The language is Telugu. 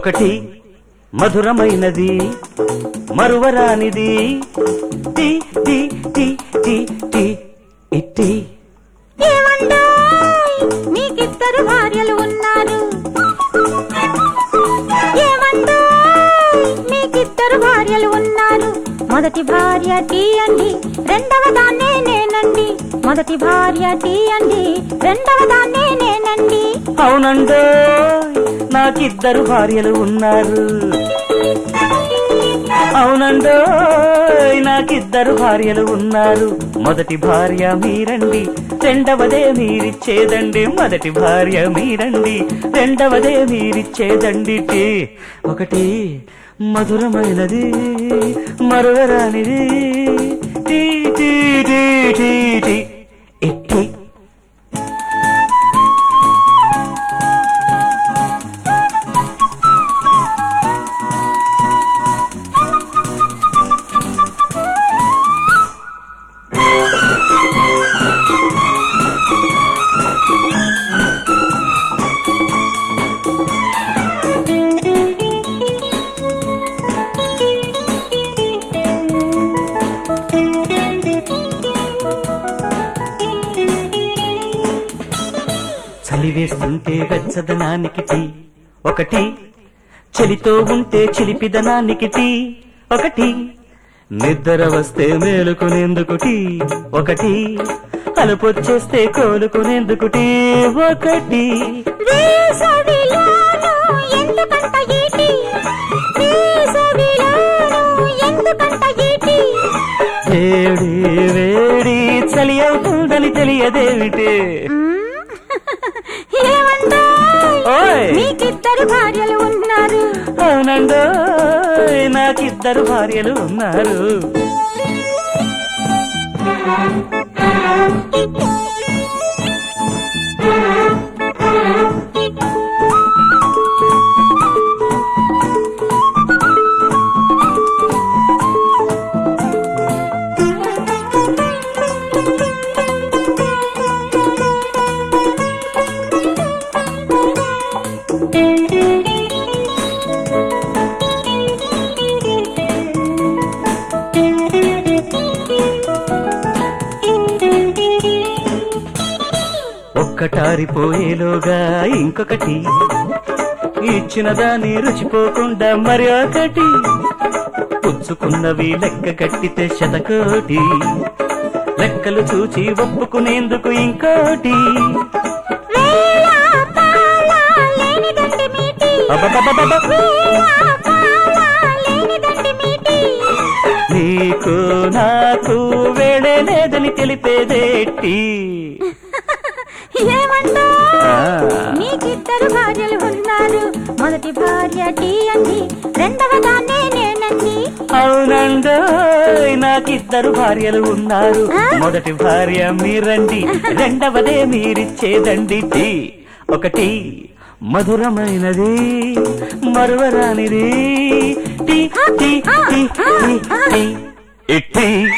ఒకటి మధురమైనది మరువరానిది tea tea tea tea tea ఇట్టి ఏమండోయ్ మీకిద్దరు భార్యలు ఉన్నారు ఏమండోయ్ మీకిద్దరు భార్యలు ఉన్నారు మొదటి భార్య టీ అండి రెండవ దాన్నే నేనండి మొదటి భార్య టీ అండి రెండవ దాన్నే నేనండి అవునండో నాకిద్దరు భార్యలు ఉన్నారు అవునండో నాకిద్దరు భార్యలు ఉన్నారు మొదటి భార్య మీరండి రెండవదే మీరిచ్చేదండి మొదటి భార్య మీరండి రెండవదే మీరిచ్చేదండి టీ ఒకటి మధురమైనది మరువరానిది tea tea tea tea tea ఇట్టి చలి వేస్తుంటే వెచ్చదనానికి టీ ఒకటి చలితో ఉంటే చిలిపిదనానికి టీ ఒకటి నిద్ర వస్తే మేలుకునేందుకు టీ ఒకటి అలుపొచ్చేస్తే కోలుకునేందుకు టీ ఒకటి వేసవిలోను ఎందుకంత ఈటి వేసవిలోను ఎందుకంత ఈటి వేడి వేడి చలి అవుతుందని తెలియదేమిటి ఏమండోయ్ ఓయ్ మీకిద్దరు భార్యలు ఉన్నారు అవునండో నాకిద్దరు భార్యలు ఉన్నారు ఒక్కటారిపోయేలోగా ఇంకొకటి ఇచ్చిన దాన్ని రుచిపోకుండా మరి ఒకటి పుచ్చుకున్నవి లెక్క కట్టితే శతకోటి లెక్కలు చూచి ఒప్పుకునేందుకు ఇంకోటి వేళ పాళ లేనిదండి మీటి అబ్బబ్బబ్బబ్బ! వేళ పాళ లేనిదండి మీటి నీకు నాకు వేళే లేదని తెలిపేదేటి ఏమండో ఆ. నీకిద్దరు భార్యలు ఉన్నారు మొదటి భార్య టీ అండి రెండవ దాన్నే నేనండి అవునండో నాకిద్దరు భార్యలు ఉన్నారు మొదటి భార్య మీరండి రెండవదే మీరిచ్చేదండి టీ ఒకటి మధురమైనది మరువరానిది tea tea tea tea tea ఇట్టి